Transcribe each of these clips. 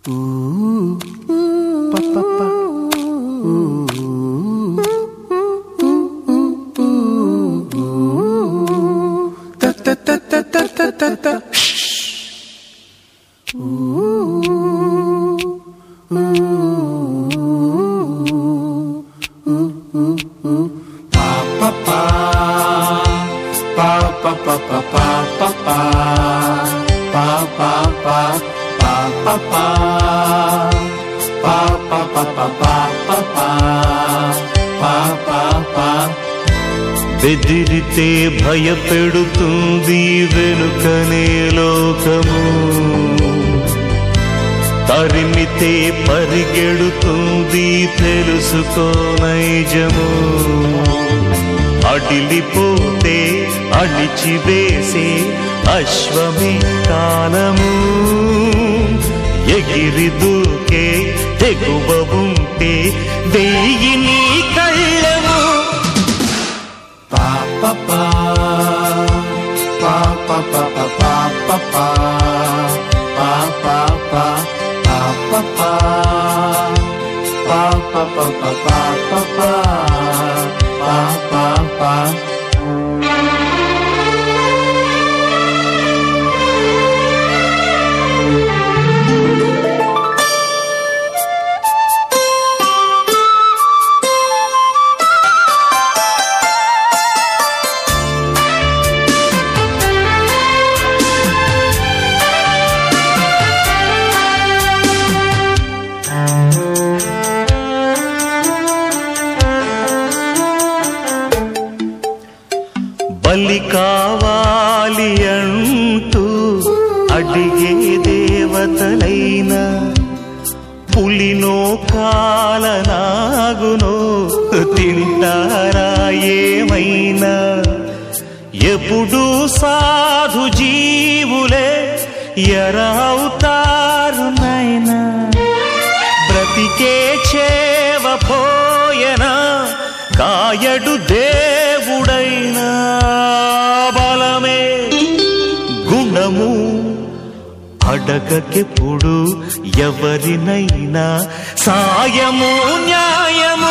బెదిరితే భయపెడుతుంది వెనుకనే లోకము తరిమితే పరిగెడుతుంది తెలుసుకో నైజము అడిలిపోతే అణిచివేసే అశ్వమి కాలము ఎగిరి దూకే తెగువ ఉంటే వెయ్యి నీ కళ్ళము బలి కావాలి అంటూ అడిగే దేవతలైనా పులినో కాలనాగునో తింటారా ఏమైనా ఎప్పుడు సాధు జీవులే ఎరవుతారు నైనా బ్రతికే చేవ పోయనా కాయడు దేవుడైనా బలమే గుణము అడగకెప్పుడు ఎవరినైనా సాయము న్యాయము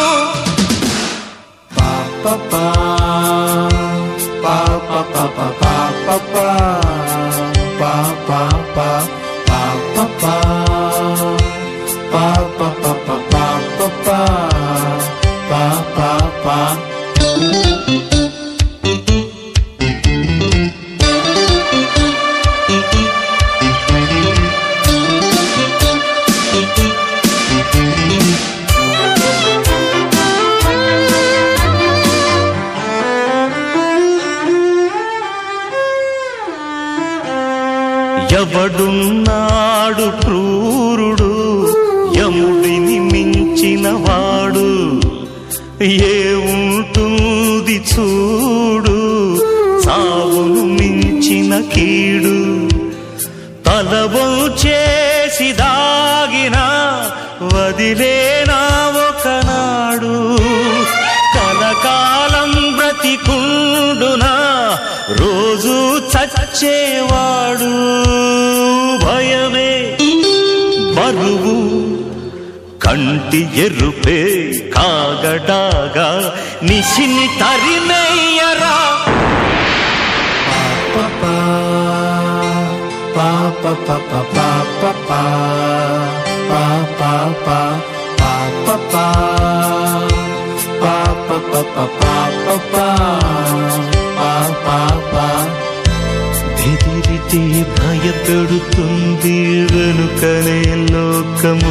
ఎవడున్నాడు క్రూరుడు యముడిని మించిన వాడు ఏ ఉంటుంది చూడు సావును మించిన కీడు తలవు చేసి దాగిన వదిలేనా ఒకనాడు కలకాలం బ్రతికుండునా రోజు చచ్చేవాడు భయమే బరువు కంటి ఎరుపే కాగడాగా నిశిని తరిమేయరా బెదిరితే భయపెడుతుంది వెనుకనే లోకము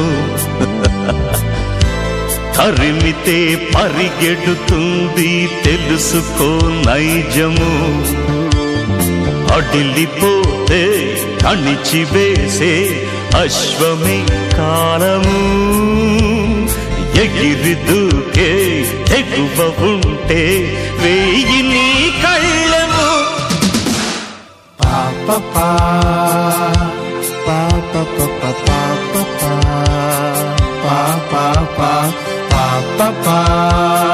తరిమితే పరిగెడుతుంది తెలుసుకో నైజము అడిలిపోతే అణిచివేసే అశ్వమే కాలము ఎగిరి దూకే ఎగువ ఉంటే వేయి నీ కళ్ళము pa pa pa pa pa pa pa